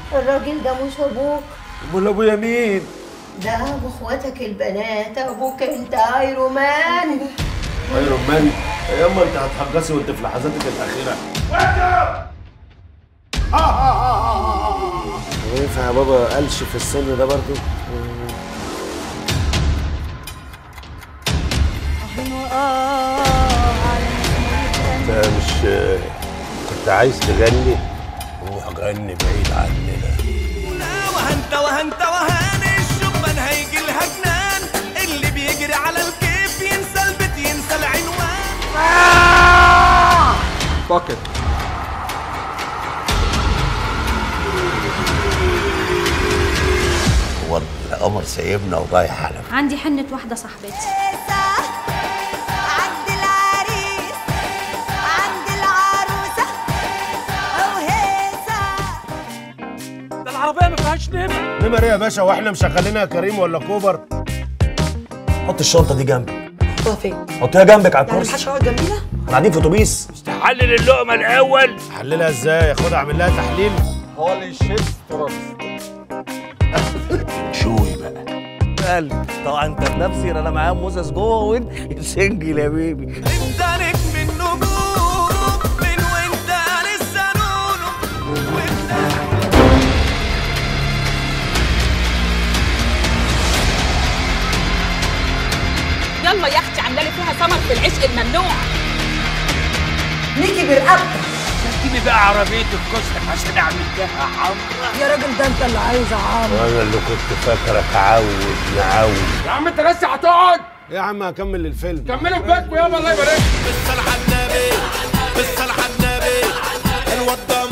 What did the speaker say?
الراجل ده مش ابوك امال ابويا مين ده ابو اخواتك البنات ابوك انت ايرون مان ايرون مان يا اما انت هتحجسي وانت في لحظاتك الاخيره ينفع يا بابا قلش في السن ده برضو انت مش كنت عايز تغني روح غني بعيد عننا وهنت وهنت وهان الشبان هيجي لها جنان اللي بيجري على الكيف ينسى البيت ينسى العنوان فاكر هو القمر سايبنا ورايح على عندي حنة واحدة صاحبتي عند العريس عند العروسة وهيصة ده العربية ما فيهاش نمر نمر ايه يا باشا واحنا مشغلينها كريم ولا كوبر حط الشنطه دي جنبك هو فين؟ حطيها جنبك على يعني الكرسي محدش يقعد جنبينا؟ احنا قاعدين في اتوبيس حلل اللقمه الاول حللها ازاي خد اعمل لها تحليل هولي شيت تراست شوي بقى قال طبعا انت بنفسي انا معايا موزس جوه وانت سنجل يا بيبي انت نجم النجوم من وانت لسه نونو وانت يلا يا اختي عامله لي فيها سمر في العشق الممنوع نيجي برقبتك اديني بقى عربيه الكشك عشان اعمل بيها حمرا يا راجل ده انت اللي عايز عم وانا اللي كنت فاكرك عاود معود يا عم انت لسه هتقعد يا عم هكمل الفيلم كملوا في بيتكم يابا الله يبارك بالصلاة على النبي بالصلاة على النبي الواد ده